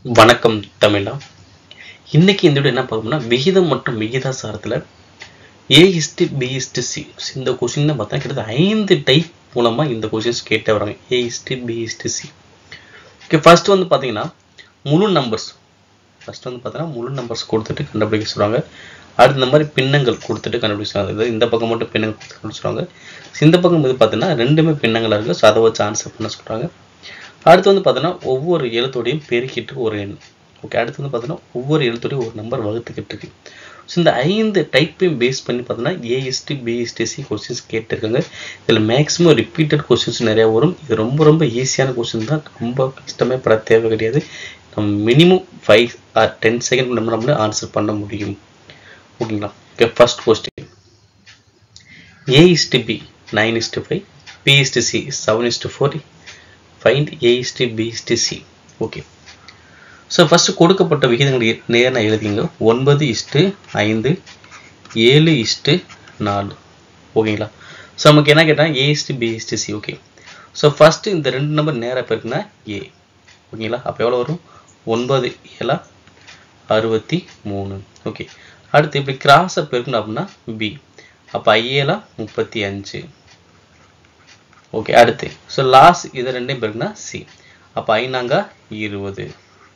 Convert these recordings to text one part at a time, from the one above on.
வணக்கம் தமிழா இன்னைக்கு இந்த வீடியோ என்ன பார்க்கணும்னா விகிதம் மற்றும் விகிதாசாரத்தில் A is to B is to C இந்த கொஸ்டின் தான் பார்த்தா கிட்டத்தட்ட ஐந்து டைப் மூலமாக இந்த கொஸ்டின்ஸ் கேட்டே வராங்க A is to B is to C okay first வந்து பார்த்தீங்கன்னா முழு நம்பர்ஸ் ஃபர்ஸ்ட் வந்து பார்த்தீங்கன்னா முழு நம்பர்ஸ் கொடுத்துட்டு கண்டுபிடிக்க சொல்லுவாங்க அடுத்து இந்த மாதிரி பின்னங்கள் கொடுத்துட்டு கண்டுபிடிக்க சொல்லுவாங்க இது இந்த பக்கம் மட்டும் பின்னங்கள் கொடுத்து கண்டுபிடிக்க சொல்லுவாங்க இந்த பக்கம் இது பார்த்தீங்கன்னா ரெண்டுமே பின்னங்களாக இருக்குது ஸோ அதை வச்சு ஆன்சர் பண்ண சொல்கிறாங்க அடுத்து வந்து பார்த்தீங்கன்னா ஒவ்வொரு எழுத்தோடையும் பெருக்கிட்டு ஒரு எண் ஓகே அடுத்து வந்து பார்த்தீங்கன்னா ஒவ்வொரு எழுத்தோடையும் ஒரு நம்பர் வகுத்துக்கிட்டு இருக்கு ஸோ இந்த ஐந்து டைப்பையும் பேஸ் பண்ணி பார்த்தீங்கன்னா ஏஎஸ்டி பிஎஸ்டி சி கொஸ்டின்ஸ் கேட்டிருக்காங்க இதில் மேக்ஸிமம் ரிப்பீட்டட் கொஸ்டின்ஸ் நிறையா வரும் இது ரொம்ப ரொம்ப ஈஸியான கொஸ்டின் தான் ரொம்ப கஷ்டமே பட தேவை கிடையாது நம்ம minimum five or ten second நம்ம நம்மளே ஆன்சர் பண்ண முடியும் ஓகேங்களா okay first question A is to B nine is to five B is to C seven is to four find A is to B is to C okay so first கொடுக்கப்பட்ட விகிதங்கள் நேரம் எழுதிங்க ஒன்பது இஸ்டு ஐந்து ஏழு இஸ்டு நாலு ஓகேங்களா ஸோ நமக்கு என்ன கேட்டால் A is to B is to C okay so first இந்த ரெண்டு நம்பர் நேராக பெருக்குன்னா ஏ ஓகேங்களா அப்போ எவ்வளோ வரும் ஒன்பது ஏழா அறுபத்தி மூணு ஓகே அடுத்து இப்படி கிராஸை பெருக்கணும் அப்படின்னா பி அப்போ ஐஏலா முப்பத்தி அஞ்சு ஓகே அடுத்து ஸோ லாஸ் இது ரெண்டையும் பெருக்குனா சி அப்போ ஐநாங்க இருபது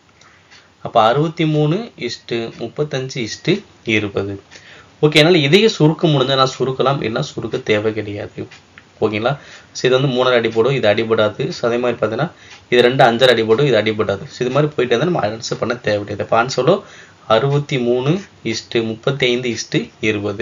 அப்போ அறுபத்தி மூணு இஸ்ட்டு முப்பத்தஞ்சு இஸ்ட்டு இருபது ஓகே என்னால் இதையே சுருக்க முடிஞ்சால் நான் சுருக்கலாம் இல்லைனா சுருக்க தேவை கிடையாது ஓகேங்களா ஸோ இது வந்து மூணரை அடிபடும் இது அடிபடாது ஸோ அதே மாதிரி பார்த்தீங்கன்னா இது ரெண்டு அஞ்சரை அடிபடும் இது அடிபடாது ஸோ இது மாதிரி போயிட்டு இருந்தால் நம்ம ஆன்சர் பண்ண தேவை கிடையாது இப்போ ஆன்சரோ அறுபத்தி மூணு இஸ்ட்டு முப்பத்தி ஐந்து இஸ்ட்டு இருபது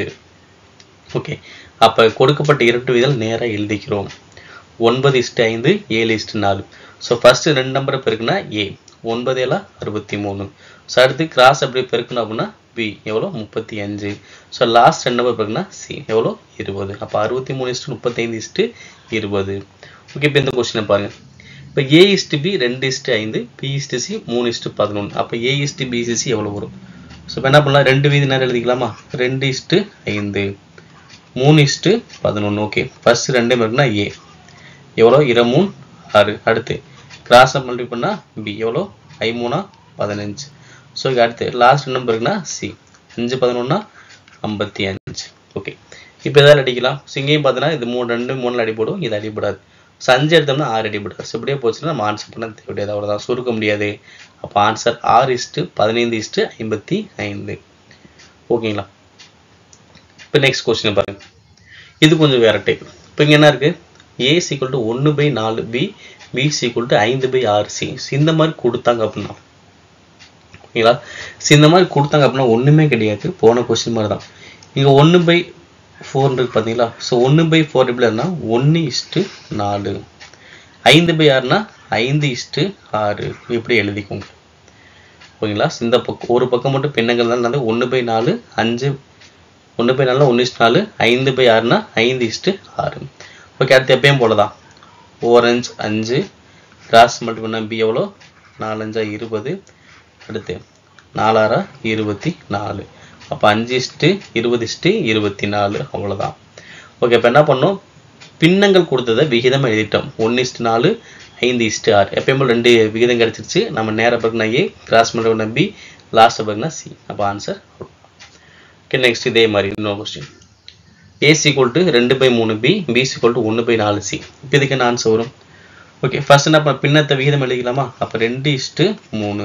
ஓகே அப்போ கொடுக்கப்பட்ட இரண்டு விதல் நேராக எழுதிக்கிறோம் ஒன்பது இஸ்ட்டு ஐந்து ஏழு இஸ்ட்டு நாலு ஸோ ஃபஸ்ட்டு ரெண்டு நம்பரை பெருக்குனா ஏ ஒன்பது ஏழா அறுபத்தி மூணு ஸோ அடுத்து கிராஸ் அப்படி பெருக்கணும் அப்படின்னா பி எவ்வளோ முப்பத்தி அஞ்சு ஸோ லாஸ்ட் ரெண்டு நம்பர் பெருக்குனா சி எவ்வளோ இருபது அப்போ அறுபத்தி மூணு இஸ்ட்டு முப்பத்தைந்து இஸ்ட்டு இருபது ஓகே இப்போ இந்த கொஸ்டினை பாருங்கள் இப்போ ஏ இஸ்ட்டு பி ரெண்டு இஸ்ட்டு ஐந்து பி இஸ்ட்டு சி மூணு இஸ்ட்டு பதினொன்று அப்போ ஏ இஸ்ட்டு பி சி என்ன வரும் ஸோ இப்போ என்ன பண்ணலாம் ரெண்டு வீதி நேரம் எழுதிக்கலாமா ரெண்டு இஸ்ட்டு ஐந்து மூணு இஸ்ட்டு பதினொன்று ஓகே ஃபர்ஸ்ட் ரெண்டே இருக்குன்னா ஏ எவ்வளோ இருமூணு ஆறு அடுத்து கிராஸை மல்டி பண்ணால் பி எவ்வளோ ஐ மூணா பதினஞ்சு ஸோ அடுத்து லாஸ்ட் நம்பர் இருக்குன்னா சி அஞ்சு பதினொன்னா ஐம்பத்தி அஞ்சு ஓகே இப்போ எதாவது அடிக்கலாம் ஸோ இங்கேயும் பார்த்தீங்கன்னா இது மூணு ரெண்டு மூணில் அடிபடும் இது அடிபடாது ஸோ அஞ்சு எடுத்தோம்னா ஆறு அடிபடாது ஸோ இப்படியே போச்சுன்னா நம்ம ஆன்சர் பண்ண தேவையாது அவ்வளோதான் சுருக்க முடியாது அப்போ ஆன்சர் ஆறு இஸ்ட்டு பதினைந்து இஸ்ட்டு ஐம்பத்தி ஐந்து ஓகேங்களா இப்போ நெக்ஸ்ட் கொஸ்டின் பாருங்க இது கொஞ்சம் வேற டைப் இப்போ இங்கே என்ன இருக்குது ஏ சீக்குவல் டு ஒன்று பை நாலு பி பி சீக்குவல் டு ஐந்து பை ஆறு சி இந்த மாதிரி கொடுத்தாங்க அப்படின்னா ஓகேங்களா ஸோ இந்த மாதிரி கொடுத்தாங்க அப்படின்னா ஒன்றுமே கிடையாது போன கொஸ்டின் மாதிரி தான் இங்கே ஒன்று பை ஃபோர்ன்றது பார்த்தீங்களா ஸோ ஒன்று பை ஃபோர் எப்படி இருந்தால் ஒன்று இஸ்ட்டு நாலு ஐந்து பை ஆறுனா ஐந்து இஸ்ட்டு ஆறு இப்படி எழுதிக்கோங்க ஓகேங்களா இந்த பக்கம் ஒரு பக்கம் மட்டும் பின்னங்கள் தான் வந்து ஒன்று பை நாலு அஞ்சு ஒன்று பை நாலு ஒன்று இஸ்ட்டு நாலு ஐந்து பை ஆறுனா ஐந்து இஸ்ட்டு ஆறு ஓகே அடுத்து எப்பயும் போல தான் ஓரஞ்சு அஞ்சு கிராஸ் மல்டி பண்ண பி எவ்வளோ நாலஞ்சா இருபது அடுத்து நாலாரா இருபத்தி நாலு அப்போ அஞ்சு இஸ்ட்டு இருபது இஸ்ட்டு இருபத்தி நாலு அவ்வளோதான் ஓகே இப்போ என்ன பண்ணோம் பின்னங்கள் கொடுத்ததை விகிதம் எழுதிட்டோம் ஒன்று இஸ்ட்டு நாலு ஐந்து இஸ்ட்டு ஆறு எப்பயும் போல் ரெண்டு விகிதம் கிடச்சிருச்சு நம்ம நேராக பார்க்கணும் ஏ கிராஸ் மல்டி பண்ண பி லாஸ்ட்டாக பார்க்கணும் சி அப்போ ஆன்சர் ஓகே நெக்ஸ்ட் இதே மாதிரி இன்னொரு கொஸ்டின் ஏ சீக்குவல் டு ரெண்டு பை மூணு பி பி சீக்குவல் டு ஒன்று பை நாலு சி இப்போ இதுக்கு என்ன ஆன்சர் வரும் ஓகே ஃபர்ஸ்ட் என்ன பண்ண பின்னத்தை விகிதம் எழுதிக்கலாமா அப்போ ரெண்டு இஸ்ட்டு மூணு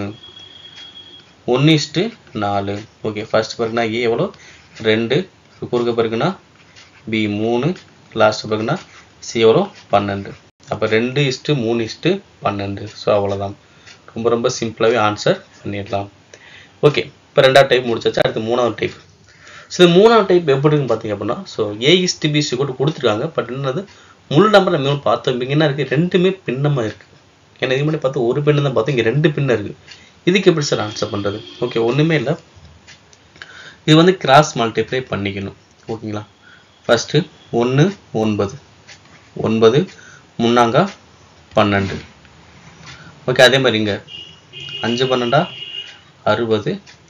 ஒன்று இஸ்ட்டு நாலு ஓகே ஃபர்ஸ்ட் பிறகுனா ஏ எவ்வளோ ரெண்டு குறுக்க பிறகுனா பி மூணு லாஸ்ட் பிறகுனா சி எவ்வளோ பன்னெண்டு அப்போ ரெண்டு இஸ்ட்டு மூணு இஸ்ட்டு பன்னெண்டு ஸோ அவ்வளோதான் ரொம்ப ரொம்ப சிம்பிளாகவே ஆன்சர் பண்ணிடலாம் ஓகே இப்போ ரெண்டாவது டைப் முடிச்சாச்சு அடுத்து மூணாவது டைப் ஸோ இது மூணாவது டைப் எப்படின்னு பார்த்தீங்க அப்படின்னா ஸோ ஏஇஸ்டி பிசி கூட கொடுத்துருக்காங்க பட் என்னது முழு நம்பர் நம்ம பார்த்தோம் இங்கே என்ன இருக்குது ரெண்டுமே பின்னமாக இருக்குது ஏன்னா இது மாதிரி பார்த்து ஒரு பின்னு தான் பார்த்தோம் இங்கே ரெண்டு பின்ன இருக்குது இதுக்கு எப்படி சார் ஆன்சர் பண்ணுறது ஓகே ஒன்றுமே இல்லை இது வந்து கிராஸ் மல்டிப்ளை பண்ணிக்கணும் ஓகேங்களா ஃபஸ்ட்டு ஒன்று ஒன்பது ஒன்பது முன்னாங்க பன்னெண்டு ஓகே அதே மாதிரி இங்கே அஞ்சு பன்னெண்டா அறுபது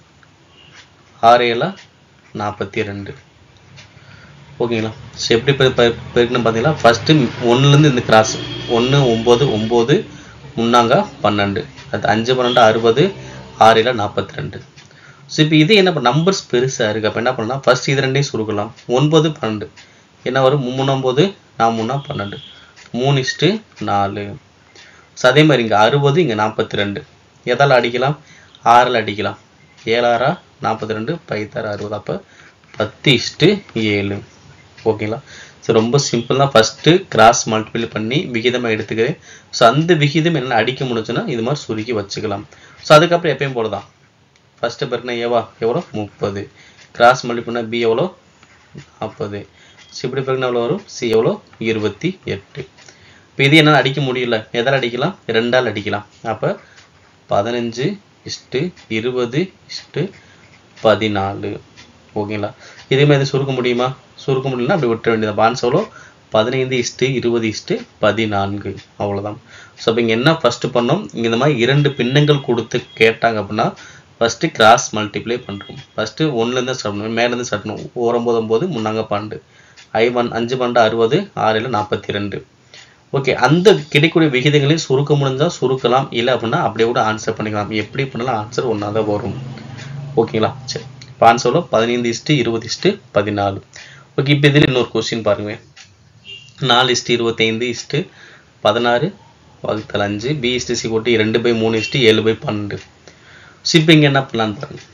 ஆறு ஏழா நாற்பத்தி ரெண்டு ஓகேங்களா ஸோ எப்படி பெரு பெருக்கணும் பார்த்தீங்கன்னா ஃபஸ்ட்டு ஒன்றுலேருந்து இந்த கிராஸ் ஒன்று ஒம்பது ஒம்பது முன்னாங்க பன்னெண்டு அது அஞ்சு பன்னெண்டு அறுபது ஆறில் நாற்பத்தி ரெண்டு ஸோ இப்போ இது என்ன நம்பர்ஸ் பெருசாக இருக்குது அப்போ என்ன பண்ணலாம் ஃபர்ஸ்ட் இது ரெண்டையும் சுருக்கலாம் ஒன்பது பன்னெண்டு என்ன வரும் மூணொம்பது நான் மூணா பன்னெண்டு மூணு இஸ்ட்டு நாலு ஸோ அதே மாதிரி இங்கே அறுபது இங்கே நாற்பத்தி ரெண்டு எதால் அடிக்கலாம் ஆறில் அடிக்கலாம் ஏழாறா நாற்பத்தி ரெண்டு பைத்தாறு அறுபது அப்போ பத்து இஸ்ட்டு ஏழு ஓகேங்களா ஸோ ரொம்ப சிம்பிள் தான் ஃபஸ்ட்டு கிராஸ் மல்டிபிள் பண்ணி விகிதமாக எடுத்துக்கிறேன் ஸோ அந்த விகிதம் என்ன அடிக்க முடிஞ்சுன்னா இது மாதிரி சுருக்கி வச்சுக்கலாம் ஸோ அதுக்கப்புறம் எப்பயும் போல தான் ஃபஸ்ட்டு பெருக்குனா ஏவா எவ்வளோ முப்பது கிராஸ் மல்டிபிள்னா பி எவ்வளோ நாற்பது ஸோ இப்படி பெருக்குனா எவ்வளோ வரும் சி எவ்வளோ இருபத்தி எட்டு இப்போ இது என்னால் அடிக்க முடியல எதால் அடிக்கலாம் ரெண்டால் அடிக்கலாம் அப்போ பதினஞ்சு இஸ்ட்டு இருபது இஸ்ட்டு பதினாலு ஓகேங்களா இதே மாதிரி சுருக்க முடியுமா சுருக்க முடியலன்னா அப்படி விட்டுற வேண்டியது பான்ஸ் எவ்வளோ பதினைந்து இஸ்ட்டு இருபது இஸ்ட்டு பதினான்கு அவ்வளோதான் ஸோ இப்போ இங்கே என்ன ஃபஸ்ட்டு பண்ணோம் இங்கே இந்த மாதிரி இரண்டு பின்னங்கள் கொடுத்து கேட்டாங்க அப்படின்னா ஃபஸ்ட்டு கிராஸ் மல்டிப்ளை பண்ணுறோம் ஃபஸ்ட்டு ஒன்றுலேருந்து ஸ்டார்ட் பண்ணணும் மேலேருந்து ஸ்டார்ட் பண்ணணும் ஓரம்போது ஒம்பது முன்னாங்க பன்னெண்டு ஐ ஒன் அஞ்சு பன்னெண்டு அறுபது ஆறில் நாற்பத்தி ரெண்டு ஓகே அந்த கிடைக்கக்கூடிய விகிதங்களையும் சுருக்க முடிஞ்சால் சுருக்கலாம் இல்லை அப்படின்னா அப்படியே கூட ஆன்சர் பண்ணிக்கலாம் எப்படி பண்ணாலும் ஆன்சர் ஒன்றா தான் வரும் ஓகேங்களா சரி இப்போ ஆன்சரில் பதினைந்து இஸ்ட்டு இருபது இஸ்ட்டு பதினாலு ஓகே இப்போ இதில் இன்னொரு கொஸ்டின் பாருங்க நாலு இஸ்ட்டு இருபத்தைந்து இஸ்ட்டு பதினாறு வகுத்தல் அஞ்சு பி இஸ்ட்டு சி கொட்டி ரெண்டு பை மூணு இஸ்ட்டு ஏழு பை பன்னெண்டு ஸோ இப்போ இங்கே என்ன பண்ணலான்னு பாருங்க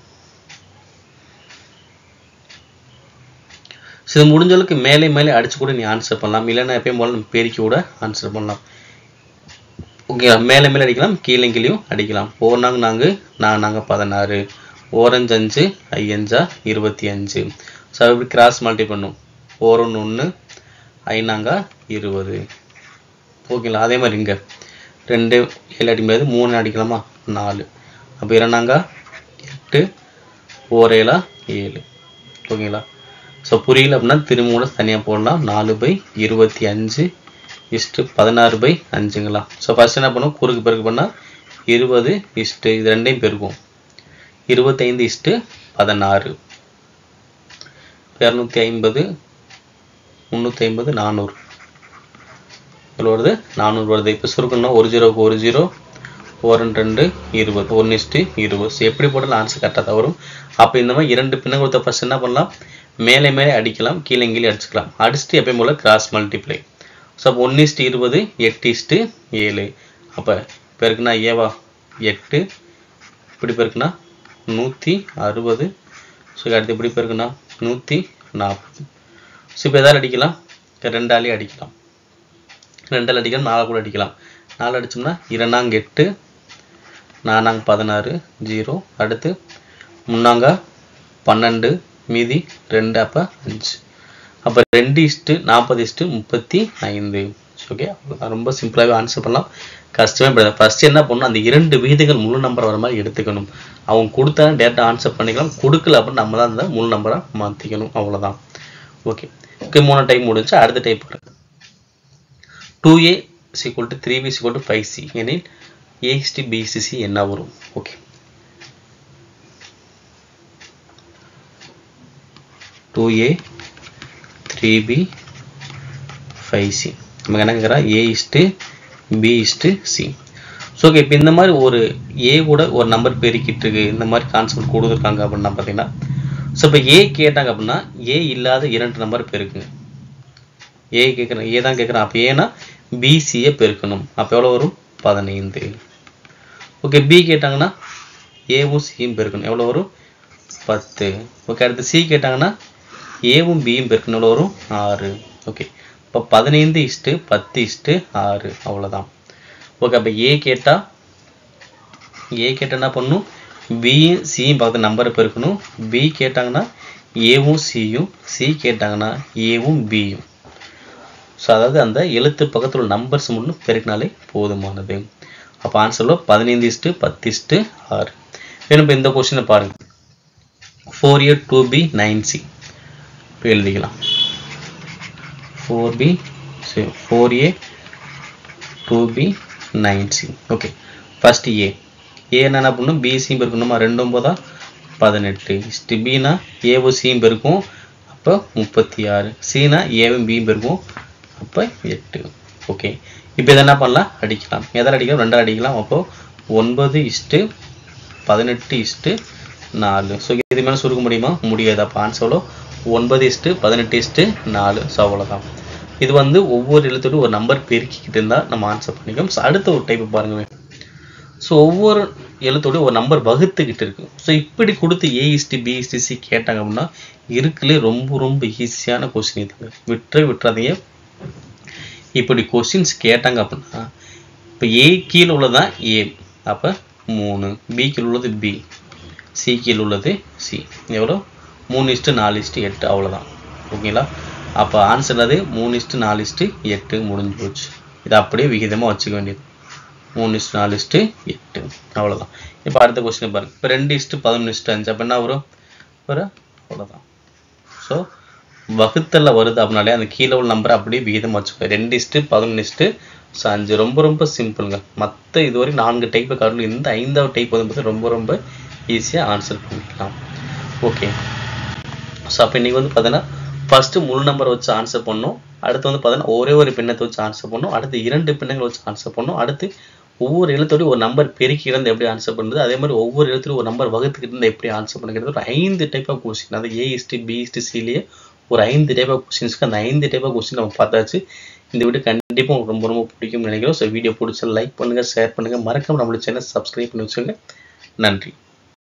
ஸோ இது முடிஞ்ச அளவுக்கு மேலே மேலே அடிச்சு கூட நீ ஆன்சர் பண்ணலாம் இல்லைன்னா எப்பயும் போல நம்ம பெருக்கி கூட ஆன்சர் பண்ணலாம் ஓகே மேலே மேலே அடிக்கலாம் கீழே கீழேயும் அடிக்கலாம் ஓர்னாங்க நாங்கள் நான் நாங்கள் பதினாறு ஓரஞ்சு அஞ்சு ஐயஞ்சா இருபத்தி அஞ்சு ஸோ எப்படி கிராஸ் மல்டி பண்ணும் ஓரொன்று ஒன்று ஐநாங்க இருபது ஓகேங்களா அதே மாதிரி இங்கே ரெண்டு ஏழு அடிக்க முடியாது மூணு அடிக்கலாமா நாலு அப்போ இரண்டாங்க எட்டு ஓரேலா ஏழு ஓகேங்களா ஸோ புரியல அப்படின்னா திரும்ப கூட தனியாக போடலாம் நாலு பை இருபத்தி அஞ்சு இஸ்ட்டு பதினாறு பை அஞ்சுங்களா ஸோ ஃபஸ்ட் என்ன பண்ணுவோம் குறுக்கு பெருக்கு பண்ணால் இருபது இஸ்ட்டு இது ரெண்டையும் பெருக்கும் இருபத்தைந்து இஸ்ட்டு பதினாறு இரநூத்தி ஐம்பது முந்நூற்றி ஐம்பது நானூறு எவ்வளோ வருது நானூறு வருது இப்போ சுருக்கணும் ஒரு ஜீரோவுக்கு ஒரு ஜீரோ ஒரு ரெண்டு ரெண்டு இருபது ஒன்று இஸ்ட்டு இருபது ஸோ எப்படி போட்டாலும் ஆன்சர் கரெக்டாக தான் வரும் அப்போ இந்த மாதிரி இரண்டு பின்ன கொடுத்த ஃபஸ்ட் என்ன பண்ணலாம் மேலே மேலே அடிக்கலாம் கீழே கீழே அடிச்சுக்கலாம் அடிச்சுட்டு எப்பயும் போல் கிராஸ் மல்டிப்ளை ஸோ அப்போ ஒன்று இஸ்ட்டு இருபது எட்டு இஸ்ட்டு ஏழு அப்போ பெருக்குனா ஏவா எட்டு இப்படி பெருக்குனா நூற்றி அறுபது ஸோ அடுத்து எப்படி பெருக்குனா நூற்றி நாற்பது ஸோ இப்போ எதாவது அடிக்கலாம் ரெண்டாலே அடிக்கலாம் ரெண்டால் அடிக்கலாம் நாலு கூட அடிக்கலாம் நாலு அடிச்சோம்னா இரண்டாங்க எட்டு நானாங்க பதினாறு ஜீரோ அடுத்து முன்னாங்க பன்னெண்டு மீதி ரெண்டு அப்போ அஞ்சு அப்போ ரெண்டு இஸ்ட்டு நாற்பது இஸ்ட்டு முப்பத்தி ஐந்து ஓகே ரொம்ப சிம்பிளாகவே ஆன்சர் பண்ணலாம் கஷ்டமே படாது ஃபர்ஸ்ட் என்ன பண்ணணும் அந்த இரண்டு விகிதங்கள் முழு நம்பர் வர மாதிரி எடுத்துக்கணும் அவங்க கொடுத்தா டேரெக்டாக ஆன்சர் பண்ணிக்கலாம் கொடுக்கல அப்படின்னு நம்ம தான் அந்த முழு நம்பராக மாற்றிக்கணும் அவ்வளோதான் ஓகே ஓகே மூணு டைம் முடிஞ்சு அடுத்த டைப் பாருங்க two A is equal to three B is equal to five C எனில் ஏஎஸ்டி பிசிசி என்ன வரும் okay two A three B five C நமக்கு என்ன கேட்குறா A is to B is to C so okay இப்போ இந்த மாதிரி ஒரு ஏ கூட ஒரு நம்பர் பெருக்கிட்டு இருக்கு இந்த மாதிரி கான்செப்ட் கொடுத்துருக்காங்க அப்படின்னா பார்த்தீங்கன்னா ஸோ இப்போ ஏ கேட்டாங்க அப்படின்னா ஏ இல்லாத இரண்டு நம்பர் பெருக்குங்க ஏ கேட்குறேன் ஏ தான் கேட்குறேன் அப்போ ஏன்னா பிசியை பெருக்கணும் அப்போ எவ்வளோ வரும் பதினைந்து ஓகே பி கேட்டாங்கன்னா ஏவும் சியும் பெருக்கணும் எவ்வளோ வரும் பத்து ஓகே அடுத்து சி கேட்டாங்கன்னா ஏவும் பியும் பெருக்கணும் எவ்வளோ வரும் ஆறு ஓகே இப்போ பதினைந்து இஸ்ட்டு பத்து இஸ்ட்டு ஆறு அவ்வளோதான் ஓகே அப்போ ஏ கேட்டால் ஏ கேட்டால் என்ன பண்ணணும் பியும் சியும் பார்த்து நம்பரை பெருக்கணும் பி கேட்டாங்கன்னா ஏவும் சியும் சி கேட்டாங்கன்னா ஏவும் பியும் ஸோ அதாவது அந்த எழுத்து பக்கத்தில் உள்ள நம்பர்ஸ் மட்டும் பெருக்கினாலே போதுமானது அப்போ ஆன்சரில் பதினைந்து இஸ்ட்டு பத்து இஸ்ட்டு ஆறு வேணும் இப்போ இந்த கொஸ்டினை பாருங்கள் four A two B nine C இப்போ எழுதிக்கலாம் four B four A two B nine C okay first A ஏன்னா என்ன பண்ணணும் பிசியும் பெருக்கணுமா ரெண்டு ஒம்போதா பதினெட்டு இஸ்ட்டு பினா ஏவும் சியும் பெருக்கும் அப்போ முப்பத்தி ஆறு சினா ஏவும் பியும் பெருக்கும் அப்போ எட்டு ஓகே இப்போ இதை என்ன பண்ணலாம் அடிக்கலாம் எதால் அடிக்கலாம் ரெண்டால் அடிக்கலாம் அப்போ ஒன்பது இஸ்ட்டு பதினெட்டு இஸ்ட்டு நாலு ஸோ இது மேலே சுருக்க முடியுமா முடியாது அப்போ ஆன்சர் எவ்வளோ ஒன்பது இஸ்ட்டு பதினெட்டு இஸ்ட்டு நாலு ஸோ அவ்வளோதான் இது வந்து ஒவ்வொரு எழுத்தோடு ஒரு நம்பர் பெருக்கிக்கிட்டு இருந்தால் நம்ம ஆன்சர் பண்ணிக்கோம் ஸோ அடுத்த ஒரு டைப் பாருங்க ஸோ ஒவ்வொரு எழுத்தோட ஒரு நம்பர் வகுத்துக்கிட்டு இருக்கு ஸோ இப்படி கொடுத்து ஏஇஸ்டி பிஇஸ்டி சி கேட்டாங்க அப்படின்னா இருக்குலே ரொம்ப ரொம்ப ஈஸியான கொஸ்டின் இதுங்க விட்டுற விட்டுறாதீங்க இப்படி கொஸ்டின்ஸ் கேட்டாங்க அப்படின்னா இப்போ ஏ கீழே உள்ளதான் ஏ அப்போ மூணு பி கீழே உள்ளது பி சி கீழே உள்ளது சி எவ்வளோ மூணு இஸ்ட்டு நாலு இஸ்ட்டு எட்டு அவ்வளோதான் ஓகேங்களா அப்போ ஆன்சர் அது மூணு இஸ்ட்டு நாலு இஸ்ட்டு எட்டு முடிஞ்சு போச்சு இதை அப்படியே விகிதமாக வச்சுக்க வேண்டியது மூணு இஸ்ட்டு நாலு இஸ்ட்டு எட்டு அவ்வளோதான் இப்போ அடுத்த கொஸ்டின் பாருங்க இப்போ ரெண்டு இஸ்ட்டு பதினொன்று இஸ்ட்டு அஞ்சு அப்போ என்ன வரும் வரும் அவ்வளோதான் ஸோ வகுத்தல்ல வருது அப்படின்னாலே அந்த கீழே உள்ள நம்பரை அப்படியே விகிதம் வச்சுக்கோ ரெண்டு இஸ்ட்டு பதினொன்று இஸ்ட்டு ஸோ அஞ்சு ரொம்ப ரொம்ப சிம்பிளுங்க மற்ற இதுவரை நான்கு டைப்பை காட்டிலும் இந்த ஐந்தாவது டைப் வந்து பார்த்தீங்கன்னா ரொம்ப ரொம்ப ஈஸியாக ஆன்சர் பண்ணிக்கலாம் ஓகே ஸோ அப்போ இன்றைக்கி வந்து பார்த்தீங்கன்னா ஃபஸ்ட்டு முழு நம்பரை வச்சு ஆன்சர் பண்ணோம் அடுத்து வந்து பார்த்தீங்கன்னா ஒரே ஒரு பின்னத்தை வச்சு ஆன்சர் பண்ணோம் அடுத்து இரண்டு பின்னங்களை வச்சு ஆன்சர் பண்ணோம் அடுத்து ஒவ்வொரு எழுத்தோடய ஒரு நம்பர் பெருக்கி இருந்து எப்படி ஆன்சர் பண்ணுறது அதே மாதிரி ஒவ்வொரு எழுத்துலையும் ஒரு நம்பர் வகுத்துக்கிட்டு இருந்து எப்படி ஆன்சர் பண்ணுறது ஒரு ஐந்து டைப் ஆஃப் கொஸ்டின் அது ஏ இஸ்டி பி இஸ்டி சிலேயே ஒரு ஐந்து டைப் ஆஃப் கொஸ்டின்ஸ்க்கு அந்த ஐந்து டைப் ஆஃப் கொஸ்டின் நம்ம பார்த்தாச்சு இந்த வீடியோ கண்டிப்பாக உங்களுக்கு ரொம்ப ரொம்ப பிடிக்கும்னு நினைக்கிறோம் ஸோ வீடியோ பிடிச்சா லைக் பண்ணுங்கள் ஷேர் பண்ணுங்கள் மறக்காம நம்மளோட சேனல் சப்ஸ்கிரைப் பண்ணி வச்சுக்கோங்க நன்றி